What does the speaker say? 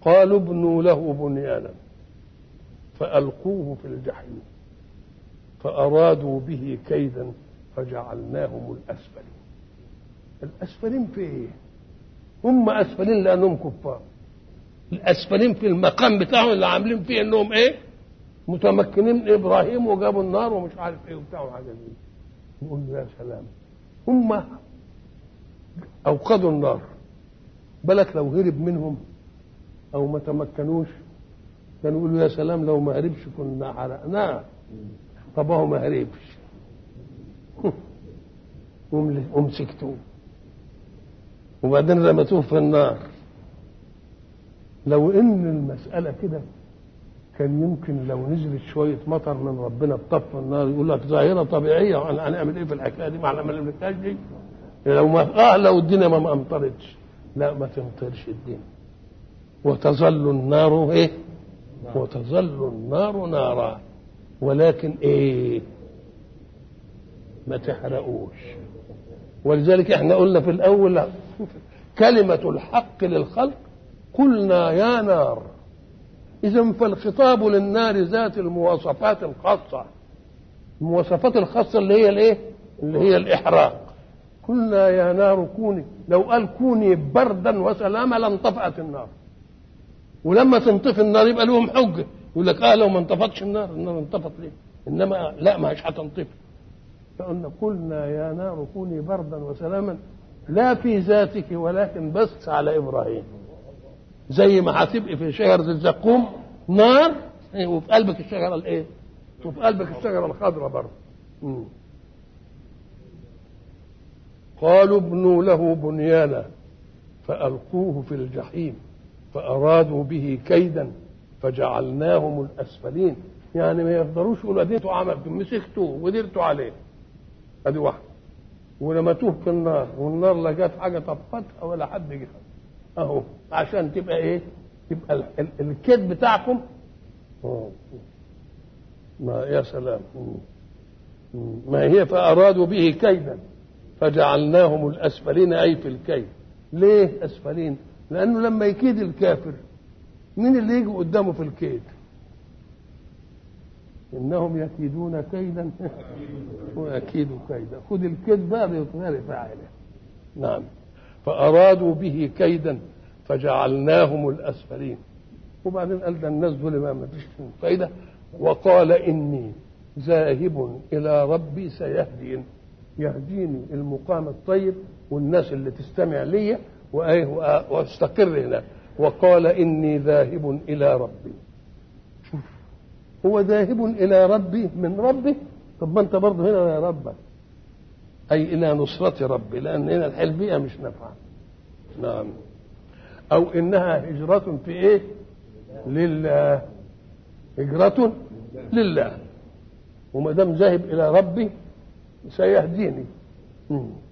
قالوا ابنوا له بنيانا فألقوه في الجحيم فأرادوا به كيدا فجعلناهم الأسفلين الأسفلين في إيه؟ هم أسفلين لأنهم كفار الأسفلين في المقام بتاعهم اللي عاملين فيه إنهم إيه؟ متمكنين من إبراهيم وجابوا النار ومش عارف إيه وبتاع وحاجة دي نقول له يا سلام هم أوقدوا النار بالك لو هرب منهم أو ما تمكنوش كانوا يقولوا يا سلام لو ما هربش كنا حرقناه طب هو ما هربش ومسكتوه وبعدين رمتوه في النار لو ان المساله كده كان يمكن لو نزلت شويه مطر من ربنا بطف النار يقول لك ظاهره طبيعيه هنعمل ايه في الحكايه دي ما احنا ما عملناش دي لو ما اه لو الدنيا ما امطرتش لا ما تمطرش الدنيا وتظل النار ايه وتظل النار نارا ولكن ايه ما تحرقوش ولذلك احنا قلنا في الاول كلمة الحق للخلق قلنا يا نار إذا فالخطاب للنار ذات المواصفات الخاصة المواصفات الخاصة اللي هي الايه؟ اللي هي الإحراق قلنا يا نار كوني لو قال كوني بردا وسلاما لانطفأت النار ولما تنطفي النار يبقى لهم حجة يقول لك اه لو ما انطفتش النار النار انطفت ليه؟ انما لا ما هيش هتنطفي فقلنا قلنا يا نار كوني بردا وسلاما لا في ذاتك ولكن بس على ابراهيم زي ما هتبقي في شجره الزقوم نار وفي قلبك الشجره الايه؟ وفي قلبك الشجره الخضراء برضه قالوا ابنوا له بنيانا فألقوه في الجحيم فأرادوا به كيدا فجعلناهم الأسفلين يعني ما يقدروش يقولوا ادي انتوا عملتوا مسكتوه ودرتوا عليه ادي واحده ورمتوه في النار والنار لا جت حاجه طفتها ولا حد جه اهو عشان تبقى ايه؟ تبقى ال- ال- الكيد بتاعكم أوه. ما يا سلام ما هي فأرادوا به كيدا فجعلناهم الأسفلين أي في الكيد ليه أسفلين لأنه لما يكيد الكافر مين اللي يجي قدامه في الكيد إنهم يكيدون كيدا ويكيد كيدا خذ الكيد بقى بغير فاعله نعم فأرادوا به كيدا فجعلناهم الأسفلين وبعدين قال ده الناس دول ما فيش فايدة وقال إني ذاهب إلى ربي سيهدين يهديني المقام الطيب والناس اللي تستمع لي وإيه واستقر هنا وقال إني ذاهب إلى ربي شوف هو ذاهب إلى ربي من ربي طب ما أنت برضه هنا يا ربك أي إلى نصرة ربي لأن هنا الحلبية مش نافعة نعم أو إنها هجرة في إيه لله هجرة لله وما دام ذاهب إلى ربي سيهديني مم.